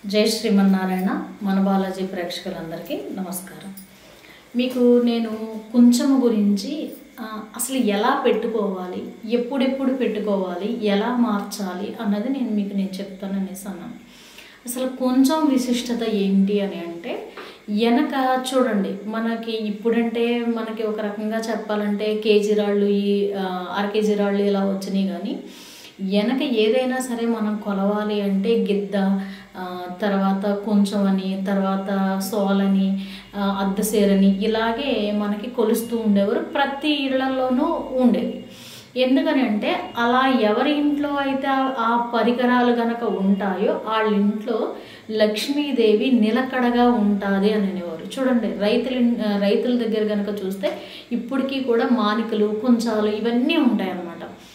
జై శ్రీమన్నారాయణ మన బాలాజీ ప్రేక్షకులందరికీ నమస్కారం మీకు నేను కుంచము గురించి ఆ, అసలు ఎలా పెట్టుకోవాలి ఎప్పుడెప్పుడు పెట్టుకోవాలి ఎలా మార్చాలి అన్నది నేను మీకు నేను చెప్తాను అనేసి అన్నాను అసలు కొంచెం విశిష్టత ఏంటి అని అంటే వెనక చూడండి మనకి ఇప్పుడంటే మనకి ఒక రకంగా చెప్పాలంటే కేజీ రాళ్ళు ఈ ఆ, అర కేజీ రాళ్ళు ఇలా వచ్చినాయి కానీ వెనక ఏదైనా సరే మనం కొలవాలి అంటే గిద్ద ఆ, తర్వాత కొంచెం అని తర్వాత సోలని ఆ, అద్దసేరని ఇలాగే మనకి కొలుస్తూ ఉండేవారు ప్రతి ఇళ్లలోనూ ఉండేవి ఎందుకని అంటే అలా ఎవరి ఇంట్లో అయితే ఆ- ఆ పరికరాలు గనక ఉంటాయో వాళ్ళ ఇంట్లో లక్ష్మీదేవి నిలకడగా ఉంటుంది అని అనేవారు చూడండి రైతుల ఇన్- ఆ, రైతుల దగ్గర గనక చూస్తే ఇప్పటికీ కూడా మానికలు కుంచాలు ఇవన్నీ ఉంటాయన్నమాట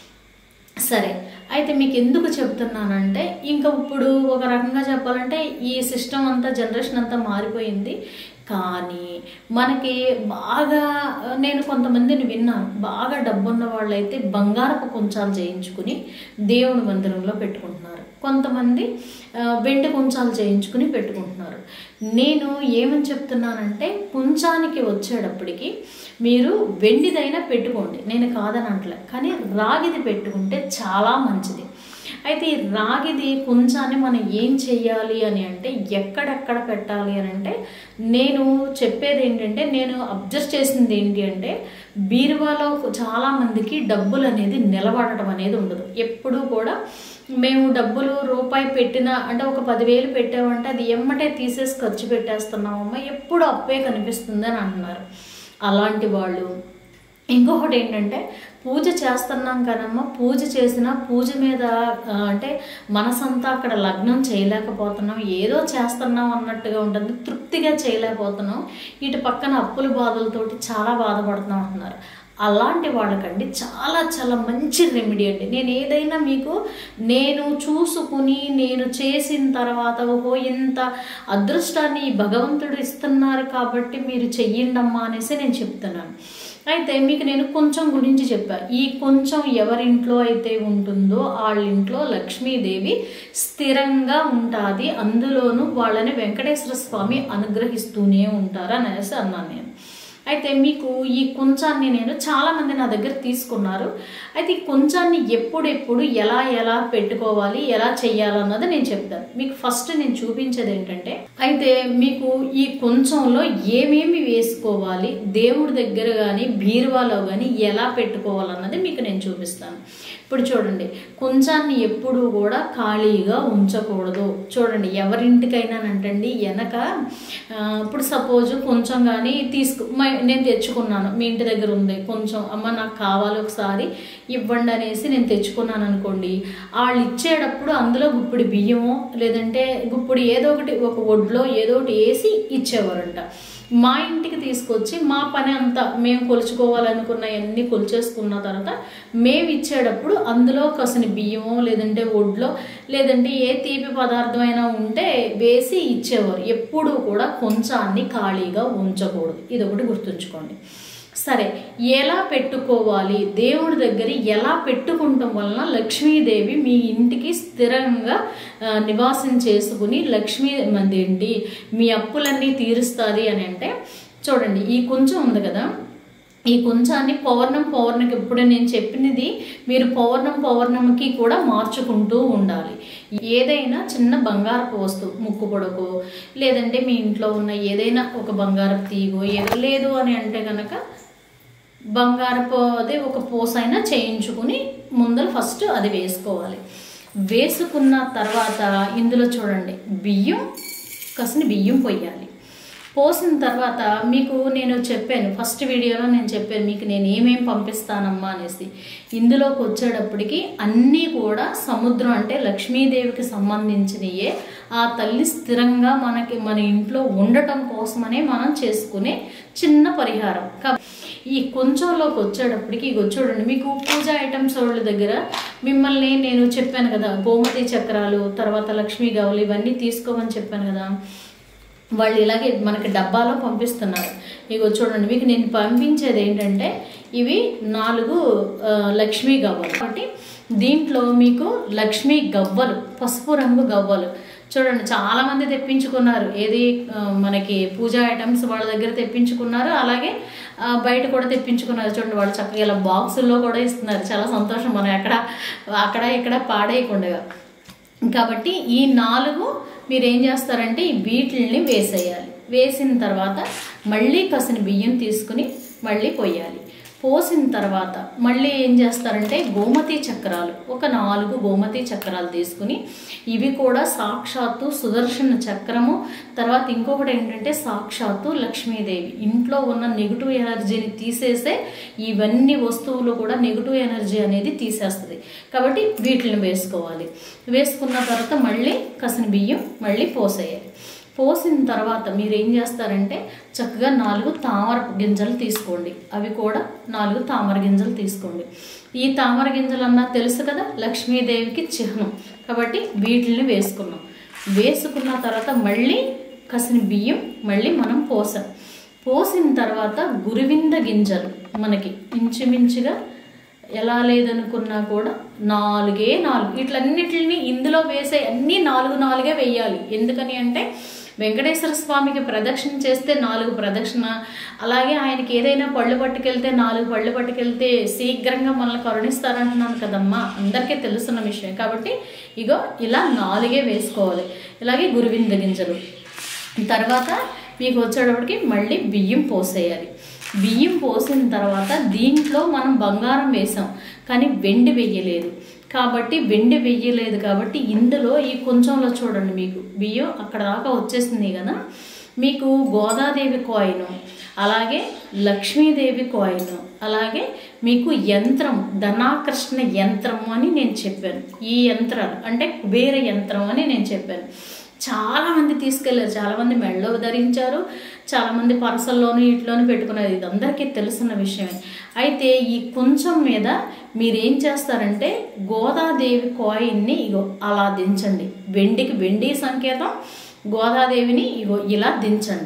సరే అయితే మీకు ఎందుకు చెప్తున్నానంటే ఇంకా ఇప్పుడు ఒక రకంగా చెప్పాలంటే ఈ సిస్టమ్ అంతా జనరేషన్ అంతా మారిపోయింది కానీ మనకి బాగా నేను కొంతమందిని విన్నాను బాగా డబ్బున్న వాళ్ళైతే బంగారపు కుంచాలు చేయించుకుని దేవుడి మందిరంలో పెట్టుకుంటున్నారు కొంతమంది ఆ, వెండి కుంచాలు చేయించుకుని పెట్టుకుంటున్నారు నేను ఏమని చెప్తున్నానంటే కుంచానికి వచ్చేటప్పటికి మీరు వెండిదైనా పెట్టుకోండి నేను కాదనట్లే కానీ రాగిది పెట్టుకుంటే చాలా మంచిది అయితే ఈ రాగిది కుంచాన్ని మనం ఏం చెయ్యాలి అని అంటే ఎక్కడెక్కడ పెట్టాలి అని అంటే నేను చెప్పేది ఏంటంటే నేను అబ్జర్వ్ చేసింది ఏంటి అంటే బీరువాలో చాలా మందికి డబ్బులు అనేది నిలబడటం అనేది ఉండదు ఎప్పుడూ కూడా మేము డబ్బులు రూపాయి పెట్టిన అంటే ఒక పదివేలు పెట్టామంటే అది ఎమ్మటే తీసేసి ఖర్చు పెట్టేస్తున్నామమ్మా ఎప్పుడు అప్పే కనిపిస్తుంది అని అంటున్నారు అలాంటి వాళ్ళు ఇంకొకటి ఏంటంటే పూజ చేస్తున్నాం కనమ్మా పూజ చేసిన పూజ మీద ఆ, అంటే మనసంతా అక్కడ లగ్నం చేయలేకపోతున్నాం ఏదో చేస్తున్నాం అన్నట్టుగా ఉంటుంది తృప్తిగా చేయలేకపోతున్నాం ఇటు పక్కన అప్పుల బాధలతోటి చాలా బాధపడుతున్నాం అంటున్నారు అలాంటి వాళ్ళకండి చాలా చాలా మంచి రెమెడీ అండి నేను ఏదైనా మీకు నేను చూసుకుని నేను చేసిన తర్వాత ఓహో ఇంత అదృష్టాన్ని ఈ భగవంతుడు ఇస్తున్నారు కాబట్టి మీరు చెయ్యండమ్మా అనేసి నేను చెప్తున్నాను అయితే మీకు నేను కొంచెం గురించి చెప్పా ఈ కొంచెం ఎవరింట్లో అయితే ఉంటుందో వాళ్ళ ఇంట్లో లక్ష్మీదేవి స్థిరంగా ఉంటుంది అందులోనూ వాళ్ళని వెంకటేశ్వర స్వామి అనుగ్రహిస్తూనే ఉంటారు అనేసి అన్నాను నేను అయితే మీకు ఈ కొంచాన్ని నేను చాలామంది నా దగ్గర తీసుకున్నారు అయితే ఈ కొంచాన్ని ఎప్పుడెప్పుడు ఎలా ఎలా పెట్టుకోవాలి ఎలా చెయ్యాలన్నది నేను చెప్తాను మీకు ఫస్ట్ నేను చూపించేది ఏంటంటే అయితే మీకు ఈ కొంచెంలో ఏమేమి వేసుకోవాలి దేవుడి దగ్గర కానీ బీరువాలో కానీ ఎలా పెట్టుకోవాలన్నది మీకు నేను చూపిస్తాను ఇప్పుడు చూడండి కొంచాన్ని ఎప్పుడూ కూడా ఖాళీగా ఉంచకూడదు చూడండి ఎవరింటికైనానంటండి వెనక ఆ, ఇప్పుడు సపోజ్ కొంచెం కానీ తీసుకు మ- నేను తెచ్చుకున్నాను మీ ఇంటి దగ్గర ఉంది కొంచెం అమ్మ నాకు కావాలి ఒకసారి ఇవ్వండి అనేసి నేను తెచ్చుకున్నాను అనుకోండి వాళ్ళు ఇచ్చేటప్పుడు అందులో గుప్పిడి బియ్యమో లేదంటే గుప్పిడి ఏదో ఒకటి ఒక ఒడ్లో ఏదో ఒకటి వేసి ఇచ్చేవారంట మా ఇంటికి తీసుకొచ్చి మా పని అంతా మేము కొలుచుకోవాలనుకున్న అన్ని కొలిచేసుకున్న తర్వాత మేము ఇచ్చేటప్పుడు అందులో కసని బియ్యమో లేదంటే ఒడ్లో లేదంటే ఏ తీపి పదార్థమైనా ఉంటే వేసి ఇచ్చేవారు ఎప్పుడూ కూడా కొంచాన్ని ఖాళీగా ఉంచకూడదు ఇది ఒకటి గుర్తుంచుకోండి సరే ఎలా పెట్టుకోవాలి దేవుడి దగ్గర ఎలా పెట్టుకుంటాం వలన లక్ష్మీదేవి మీ ఇంటికి స్థిరంగా ఆ, నివాసం చేసుకుని లక్ష్మీ ఏంటి మీ అప్పులన్నీ తీరుస్తుంది అని అంటే చూడండి ఈ కొంచెం ఉంది కదా ఈ కొంచాన్ని పౌర్ణం పౌర్ణమికి ఇప్పుడు నేను చెప్పినది మీరు పౌర్ణం పౌర్ణమికి కూడా మార్చుకుంటూ ఉండాలి ఏదైనా చిన్న బంగారపు వస్తువు ముక్కు పొడకో లేదంటే మీ ఇంట్లో ఉన్న ఏదైనా ఒక బంగారపు తీగో ఏదో లేదు అని అంటే కనుక బంగారపు అదే ఒక పూసైనా చేయించుకుని ముందర ఫస్ట్ అది వేసుకోవాలి వేసుకున్న తర్వాత ఇందులో చూడండి బియ్యం కసిని బియ్యం పొయ్యాలి పోసిన తర్వాత మీకు నేను చెప్పాను ఫస్ట్ వీడియోలో నేను చెప్పాను మీకు నేను ఏమేం పంపిస్తానమ్మా అనేసి ఇందులోకి వచ్చేటప్పటికి అన్నీ కూడా సముద్రం అంటే లక్ష్మీదేవికి సంబంధించినయే ఆ తల్లి స్థిరంగా మనకి మన ఇంట్లో ఉండటం కోసమనే మనం చేసుకునే చిన్న పరిహారం కా- ఈ కొంచెంలోకి వచ్చేటప్పటికి ఇగో చూడండి మీకు పూజ ఐటమ్స్ వాళ్ళ దగ్గర మిమ్మల్ని నేను చెప్పాను కదా గోమతి చక్రాలు తర్వాత లక్ష్మీ గౌలు ఇవన్నీ తీసుకోమని చెప్పాను కదా వాళ్ళు ఇలాగే మనకి డబ్బాలో పంపిస్తున్నారు ఇగో చూడండి మీకు నేను పంపించేది ఏంటంటే ఇవి నాలుగు ఆ, లక్ష్మీ గవ్వలు కాబట్టి దీంట్లో మీకు లక్ష్మీ గవ్వలు పసుపు రంగు గవ్వలు చూడండి చాలా మంది తెప్పించుకున్నారు ఏది ఆ, మనకి పూజా ఐటమ్స్ వాళ్ళ దగ్గర తెప్పించుకున్నారు అలాగే ఆ, బయట కూడా తెప్పించుకున్నారు చూడండి వాళ్ళు చక్కగా ఇలా బాక్సుల్లో కూడా ఇస్తున్నారు చాలా సంతోషం మనం ఎక్కడ అక్కడ ఇక్కడ పాడేయకుండా కాబట్టి ఈ నాలుగు మీరు ఏం చేస్తారంటే ఈ వీటిల్ని వేసేయాలి వేసిన తర్వాత మళ్ళీ కసిన బియ్యం తీసుకుని మళ్ళీ పోయాలి పోసిన తర్వాత మళ్ళీ ఏం చేస్తారంటే గోమతి చక్రాలు ఒక నాలుగు గోమతి చక్రాలు తీసుకుని ఇవి కూడా సాక్షాత్తు సుదర్శన చక్రము తర్వాత ఇంకొకటి ఏంటంటే సాక్షాత్తు లక్ష్మీదేవి ఇంట్లో ఉన్న నెగిటివ్ ఎనర్జీని తీసేసే ఇవన్నీ వస్తువులు కూడా నెగిటివ్ ఎనర్జీ అనేది తీసేస్తుంది కాబట్టి వీటిని వేసుకోవాలి వేసుకున్న తర్వాత మళ్ళీ కసిన బియ్యం మళ్ళీ పోసేయాలి పోసిన తర్వాత మీరు ఏం చేస్తారంటే చక్కగా నాలుగు తామర గింజలు తీసుకోండి అవి కూడా నాలుగు తామర గింజలు తీసుకోండి ఈ తామర గింజలు అన్నా తెలుసు కదా లక్ష్మీదేవికి చిహ్నం కాబట్టి వీటిని వేసుకున్నాం వేసుకున్న తర్వాత మళ్ళీ కసిన బియ్యం మళ్ళీ మనం పోసాం పోసిన తర్వాత గురువింద గింజలు మనకి ఇంచుమించుగా ఎలా లేదనుకున్నా కూడా నాలుగే నాలుగు ఇట్లన్నిటిని ఇందులో వేసే అన్ని నాలుగు నాలుగే వేయాలి ఎందుకని అంటే వెంకటేశ్వర స్వామికి ప్రదక్షిణ చేస్తే నాలుగు ప్రదక్షిణ అలాగే ఆయనకి ఏదైనా పళ్ళు పట్టుకెళ్తే నాలుగు పళ్ళు పట్టుకెళ్తే శీఘ్రంగా మనల్ని కరుణిస్తారంటున్నాను కదమ్మా అందరికీ తెలుసున్న విషయం కాబట్టి ఇగో ఇలా నాలుగే వేసుకోవాలి ఇలాగే గురువింద గింజలు తర్వాత మీకు వచ్చేటప్పటికి మళ్ళీ బియ్యం పోసేయాలి బియ్యం పోసిన తర్వాత దీంట్లో మనం బంగారం వేసాం కానీ వెండి వెయ్యలేదు కాబట్టి వెండి వెయ్యలేదు కాబట్టి ఇందులో ఈ కొంచెంలో చూడండి మీకు బియ్యం అక్కడ దాకా వచ్చేసింది కదా మీకు గోదాదేవి కాయిన్ అలాగే లక్ష్మీదేవి కాయిన్ అలాగే మీకు యంత్రం ధనాకర్షణ యంత్రం అని నేను చెప్పాను ఈ యంత్రాలు అంటే కుబేర యంత్రం అని నేను చెప్పాను చాలా మంది తీసుకెళ్లారు చాలా మంది మెడలో ధరించారు చాలా మంది పరసల్లోనూ ఇట్లోనూ పెట్టుకున్నారు ఇది అందరికీ తెలుసున్న విషయమే అయితే ఈ కొంచెం మీద మీరు ఏం చేస్తారంటే గోదాదేవి కాయిన్ని ఇగో అలా దించండి వెండికి వెండి సంకేతం గోదాదేవిని ఇగో ఇలా దించండి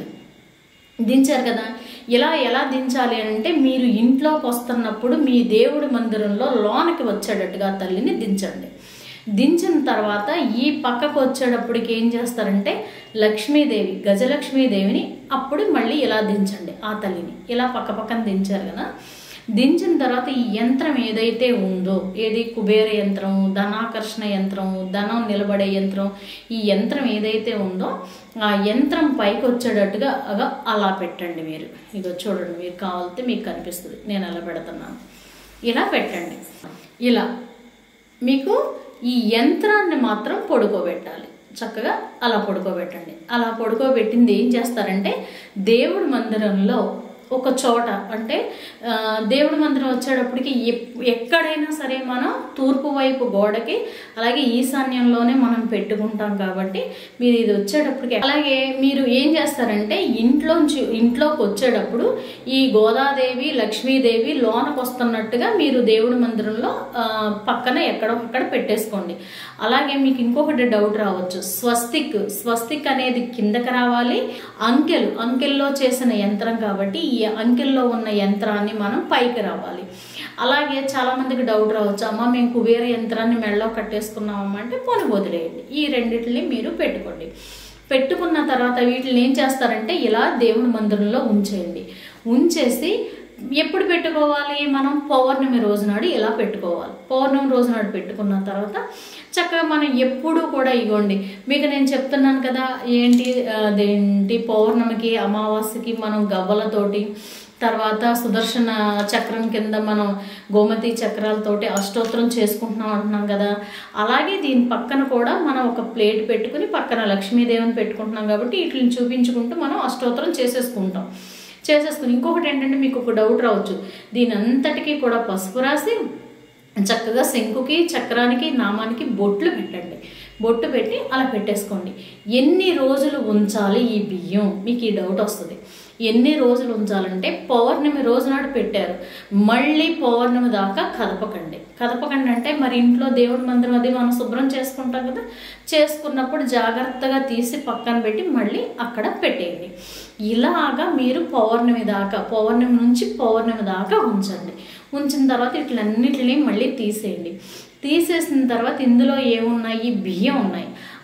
దించారు కదా ఇలా ఎలా దించాలి అంటే మీరు ఇంట్లోకి వస్తున్నప్పుడు మీ దేవుడి మందిరంలో లోనకి వచ్చేటట్టుగా తల్లిని దించండి దించిన తర్వాత ఈ పక్కకు వచ్చేటప్పటికి ఏం చేస్తారంటే లక్ష్మీదేవి గజలక్ష్మీదేవిని అప్పుడు మళ్ళీ ఇలా దించండి ఆ తల్లిని ఇలా పక్క పక్కన దించారు కదా దించిన తర్వాత ఈ యంత్రం ఏదైతే ఉందో ఏది కుబేర యంత్రం ధనాకర్షణ యంత్రం ధనం నిలబడే యంత్రం ఈ యంత్రం ఏదైతే ఉందో ఆ యంత్రం పైకి వచ్చేటట్టుగా అగా అలా పెట్టండి మీరు ఇగో చూడండి మీరు కావాలితే మీకు కనిపిస్తుంది నేను అలా పెడుతున్నాను ఇలా పెట్టండి ఇలా మీకు ఈ యంత్రాన్ని మాత్రం పడుకోబెట్టాలి చక్కగా అలా పడుకోబెట్టండి అలా పడుకోబెట్టింది ఏం చేస్తారంటే దేవుడి మందిరంలో ఒక చోట అంటే ఆ, దేవుడి మందిరం వచ్చేటప్పటికి ఎప్- ఎక్కడైనా సరే మనం తూర్పు వైపు గోడకి అలాగే ఈశాన్యంలోనే మనం పెట్టుకుంటాం కాబట్టి మీరు ఇది వచ్చేటప్పటికి అలాగే మీరు ఏం చేస్తారంటే ఇంట్లోంచి ఇంట్లోకి వచ్చేటప్పుడు ఈ గోదాదేవి లక్ష్మీదేవి లోనకు వస్తున్నట్టుగా మీరు దేవుడి మందిరంలో ఆ, పక్కన ఎక్కడో అక్కడ పెట్టేసుకోండి అలాగే మీకు ఇంకొకటి డౌట్ రావచ్చు స్వస్తిక్ స్వస్తిక్ అనేది కిందకి రావాలి అంకెలు అంకెల్లో చేసిన యంత్రం కాబట్టి ఈ అంకెల్లో ఉన్న యంత్రాన్ని మనం పైకి రావాలి అలాగే చాలా మందికి డౌట్ రావచ్చు అమ్మ మేము కుబేర యంత్రాన్ని మెడలో కట్టేసుకున్నామమ్మా అంటే పోని వదిలేయండి ఈ రెండిటిని మీరు పెట్టుకోండి పెట్టుకున్న తర్వాత వీటిని ఏం చేస్తారంటే ఇలా దేవుని మందిరంలో ఉంచేయండి ఉంచేసి ఎప్పుడు పెట్టుకోవాలి మనం పౌర్ణమి రోజు నాడు ఇలా పెట్టుకోవాలి పౌర్ణమి రోజు నాడు పెట్టుకున్న తర్వాత చక్కగా మనం ఎప్పుడూ కూడా ఇగోండి మీకు నేను చెప్తున్నాను కదా ఏంటి ఆ, అదేంటి పౌర్ణమికి అమావాస్యకి మనం గవ్వలతోటి తర్వాత సుదర్శన చక్రం కింద మనం గోమతి చక్రాలతోటి అష్టోత్తరం చేసుకుంటున్నాం అంటున్నాం కదా అలాగే దీని పక్కన కూడా మనం ఒక ప్లేట్ పెట్టుకుని పక్కన లక్ష్మీదేవిని పెట్టుకుంటున్నాం కాబట్టి వీటిని చూపించుకుంటూ మనం అష్టోత్తరం చేసేసుకుంటాం చేసేసుకుని ఇంకొకటి ఏంటంటే మీకు ఒక డౌట్ రావచ్చు దీని అంతటికీ కూడా పసుపు రాసి చక్కగా శంకుకి చక్రానికి నామానికి బొట్లు పెట్టండి బొట్టు పెట్టి అలా పెట్టేసుకోండి ఎన్ని రోజులు ఉంచాలి ఈ బియ్యం మీకు ఈ డౌట్ వస్తుంది ఎన్ని రోజులు ఉంచాలంటే పౌర్ణమి రోజు నాడు పెట్టారు మళ్ళీ పౌర్ణమి దాకా కదపకండి కదపకండి అంటే మరి ఇంట్లో దేవుడి మందిరం అది మనం శుభ్రం చేసుకుంటాం కదా చేసుకున్నప్పుడు జాగ్రత్తగా తీసి పక్కన పెట్టి మళ్ళీ అక్కడ పెట్టేయండి ఇలాగా మీరు పౌర్ణమి దాకా పౌర్ణమి నుంచి పౌర్ణమి దాకా ఉంచండి ఉంచిన తర్వాత ఇట్లన్నిటిని మళ్ళీ తీసేయండి తీసేసిన తర్వాత ఇందులో ఏమున్నాయి బియ్యం ఉన్నాయి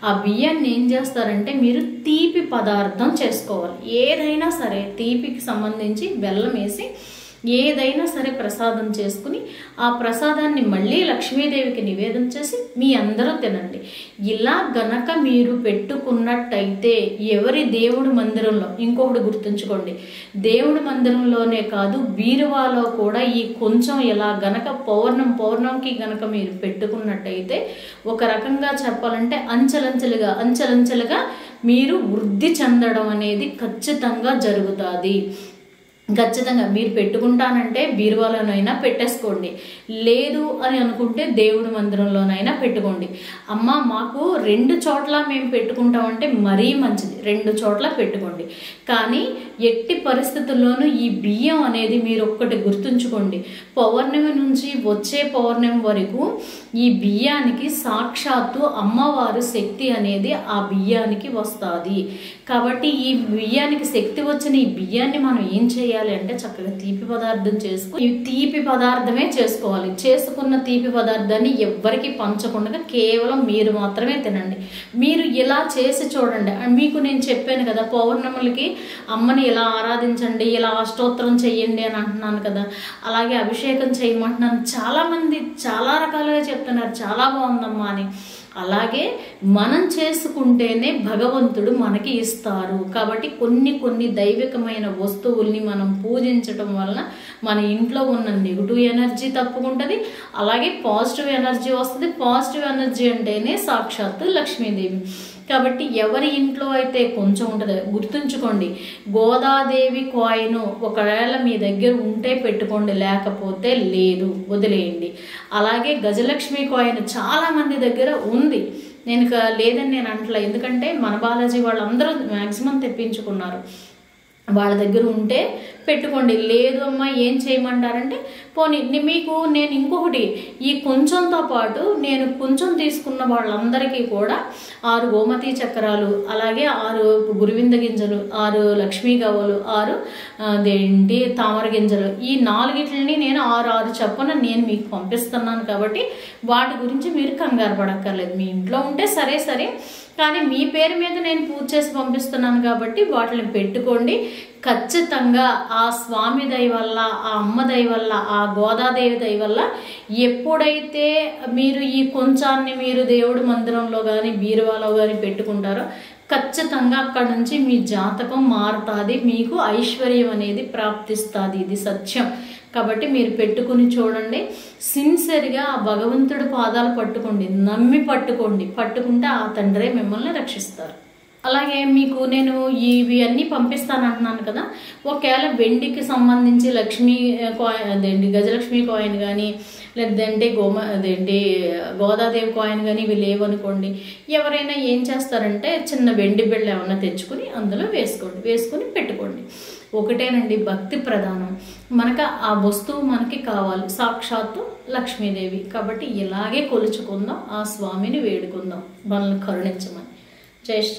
ఆ బియ్యాన్ని ఏం చేస్తారంటే మీరు తీపి పదార్థం చేసుకోవాలి ఏదైనా సరే తీపికి సంబంధించి బెల్లం వేసి ఏదైనా సరే ప్రసాదం చేసుకుని ఆ ప్రసాదాన్ని మళ్ళీ లక్ష్మీదేవికి నివేదన చేసి మీ అందరూ తినండి ఇలా గనక మీరు పెట్టుకున్నట్టయితే ఎవరి దేవుడి మందిరంలో ఇంకొకటి గుర్తుంచుకోండి దేవుడి మందిరంలోనే కాదు బీరువాలో కూడా ఈ కొంచెం ఇలా గనక పౌర్ణం పౌర్ణంకి గనక మీరు పెట్టుకున్నట్టయితే ఒక రకంగా చెప్పాలంటే అంచెలంచెలుగా అంచెలంచెలుగా మీరు వృద్ధి చెందడం అనేది ఖచ్చితంగా జరుగుతుంది ఖచ్చితంగా మీరు పెట్టుకుంటానంటే బీరువాలోనైనా పెట్టేసుకోండి లేదు అని అనుకుంటే దేవుడి మందిరంలోనైనా పెట్టుకోండి అమ్మ మాకు రెండు చోట్ల మేము పెట్టుకుంటామంటే మరీ మంచిది రెండు చోట్ల పెట్టుకోండి కానీ ఎట్టి పరిస్థితుల్లోనూ ఈ బియ్యం అనేది మీరు ఒక్కటి గుర్తుంచుకోండి పౌర్ణమి నుంచి వచ్చే పౌర్ణమి వరకు ఈ బియ్యానికి సాక్షాత్తు అమ్మవారు శక్తి అనేది ఆ బియ్యానికి వస్తుంది కాబట్టి ఈ బియ్యానికి శక్తి వచ్చిన ఈ బియ్యాన్ని మనం ఏం చేయాలి అంటే చక్కగా తీపి పదార్థం చేసుకుని ఈ తీపి పదార్థమే చేసుకోవాలి చేసుకున్న తీపి పదార్థాన్ని ఎవ్వరికి పంచకుండా కేవలం మీరు మాత్రమే తినండి మీరు ఇలా చేసి చూడండి అండ్ మీకు నేను చెప్పాను కదా పౌర్ణములకి అమ్మని ఇలా ఆరాధించండి ఇలా అష్టోత్తరం చెయ్యండి అని అంటున్నాను కదా అలాగే అభిషేకం చేయమంటున్నాను చాలామంది చాలా రకాలుగా చెప్తున్నారు చాలా బాగుందమ్మా అని అలాగే మనం చేసుకుంటేనే భగవంతుడు మనకి ఇస్తారు కాబట్టి కొన్ని కొన్ని దైవికమైన వస్తువుల్ని మనం పూజించటం వలన మన ఇంట్లో ఉన్న నెగిటివ్ ఎనర్జీ తప్పుకుంటుంది అలాగే పాజిటివ్ ఎనర్జీ వస్తుంది పాజిటివ్ ఎనర్జీ అంటేనే సాక్షాత్తు లక్ష్మీదేవి కాబట్టి ఎవరి ఇంట్లో అయితే కొంచెం ఉంటుంది గుర్తుంచుకోండి గోదాదేవి కాయిన్ ఒకవేళ మీ దగ్గర ఉంటే పెట్టుకోండి లేకపోతే లేదు వదిలేయండి అలాగే గజలక్ష్మి కాయిన్ చాలా మంది దగ్గర ఉంది నేను ఇక లేదని నేను అంటలే ఎందుకంటే మన బాలాజీ వాళ్ళందరూ మ్యాక్సిమం తెప్పించుకున్నారు వాళ్ళ దగ్గర ఉంటే పెట్టుకోండి లేదు అమ్మా ఏం చేయమంటారంటే పోనీ ని- మీకు నేను ఇంకొకటి ఈ కొంచెంతో పాటు నేను కొంచెం తీసుకున్న వాళ్ళందరికీ కూడా ఆరు గోమతి చక్రాలు అలాగే ఆరు గురువింద గింజలు ఆరు లక్ష్మీ గవ్వలు ఆరు ఆ, అదేంటి తామర గింజలు ఈ నాలుగిటిని నేను ఆరు ఆరు చొప్పున నేను మీకు పంపిస్తున్నాను కాబట్టి వాటి గురించి మీరు కంగారు పడక్కర్లేదు మీ ఇంట్లో ఉంటే సరే సరే కానీ మీ పేరు మీద నేను పూజ చేసి పంపిస్తున్నాను కాబట్టి వాటిని పెట్టుకోండి ఖచ్చితంగా ఆ స్వామి దయ వల్ల ఆ అమ్మ దయ వల్ల ఆ గోదాదేవి దయ వల్ల ఎప్పుడైతే మీరు ఈ కొంచాన్ని మీరు దేవుడి మందిరంలో కానీ బీరువాలో కానీ పెట్టుకుంటారో ఖచ్చితంగా అక్కడ నుంచి మీ జాతకం మారుతుంది మీకు ఐశ్వర్యం అనేది ప్రాప్తిస్తుంది ఇది సత్యం కాబట్టి మీరు పెట్టుకుని చూడండి సిన్సియర్గా ఆ భగవంతుడి పాదాలు పట్టుకోండి నమ్మి పట్టుకోండి పట్టుకుంటే ఆ తండ్రే మిమ్మల్ని రక్షిస్తారు అలాగే మీకు నేను ఇవి అన్నీ పంపిస్తాను అంటున్నాను కదా ఒకవేళ వెండికి సంబంధించి లక్ష్మీ కాయిన్ అదేంటి గజలక్ష్మి కాయిన్ కానీ లేదంటే గోమ అదేంటి గోదాదేవి కాయిన్ కానీ ఇవి లేవనుకోండి ఎవరైనా ఏం చేస్తారంటే చిన్న వెండి బిళ్ళ ఏమన్నా తెచ్చుకుని అందులో వేసుకోండి వేసుకుని పెట్టుకోండి ఒకటేనండి భక్తి ప్రధానం మనకు ఆ వస్తువు మనకి కావాలి సాక్షాత్తు లక్ష్మీదేవి కాబట్టి ఇలాగే కొలుచుకుందాం ఆ స్వామిని వేడుకుందాం మనల్ని కరుణించమని జై శ్రీ